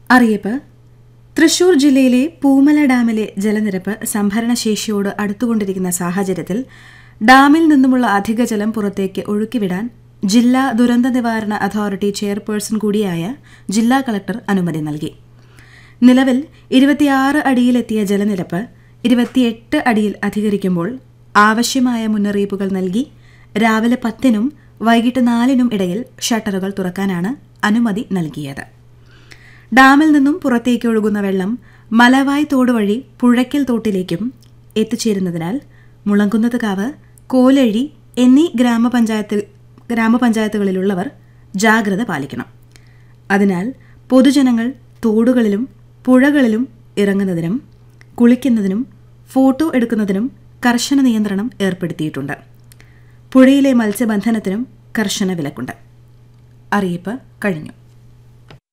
അറിയിപ്പ് തൃശൂർ ജില്ലയിലെ പൂമല ഡാമിലെ ജലനിരപ്പ് സംഭരണശേഷിയോട് അടുത്തുകൊണ്ടിരിക്കുന്ന സാഹചര്യത്തിൽ ഡാമിൽ നിന്നുമുള്ള അധിക ജലം പുറത്തേക്ക് ഒഴുക്കിവിടാൻ ജില്ലാ ദുരന്ത നിവാരണ അതോറിറ്റി ചെയർപേഴ്സൺ കൂടിയായ ജില്ലാ കളക്ടർ അനുമതി നൽകി നിലവിൽ ഇരുപത്തിയാറ് അടിയിലെത്തിയ ജലനിരപ്പ് ഇരുപത്തിയെട്ട് അടിയിൽ അധികരിക്കുമ്പോൾ ആവശ്യമായ മുന്നറിയിപ്പുകൾ നൽകി രാവിലെ പത്തിനും വൈകിട്ട് നാലിനും ഇടയിൽ ഷട്ടറുകൾ തുറക്കാനാണ് അനുമതി നൽകിയത് ഡാമിൽ നിന്നും പുറത്തേക്ക് ഒഴുകുന്ന വെള്ളം മലവായ് തോട് വഴി പുഴയ്ക്കൽ തോട്ടിലേക്കും എത്തിച്ചേരുന്നതിനാൽ മുളങ്കുന്നത്കാവ് കോലഴി എന്നീ ഗ്രാമപഞ്ചായത്ത് ഗ്രാമപഞ്ചായത്തുകളിലുള്ളവർ ജാഗ്രത പാലിക്കണം അതിനാൽ പൊതുജനങ്ങൾ തോടുകളിലും പുഴകളിലും ഇറങ്ങുന്നതിനും കുളിക്കുന്നതിനും ഫോട്ടോ എടുക്കുന്നതിനും കർശന നിയന്ത്രണം ഏർപ്പെടുത്തിയിട്ടുണ്ട് പുഴയിലെ മത്സ്യബന്ധനത്തിനും കർശന വിലക്കുണ്ട് അറിയിപ്പ് കഴിഞ്ഞു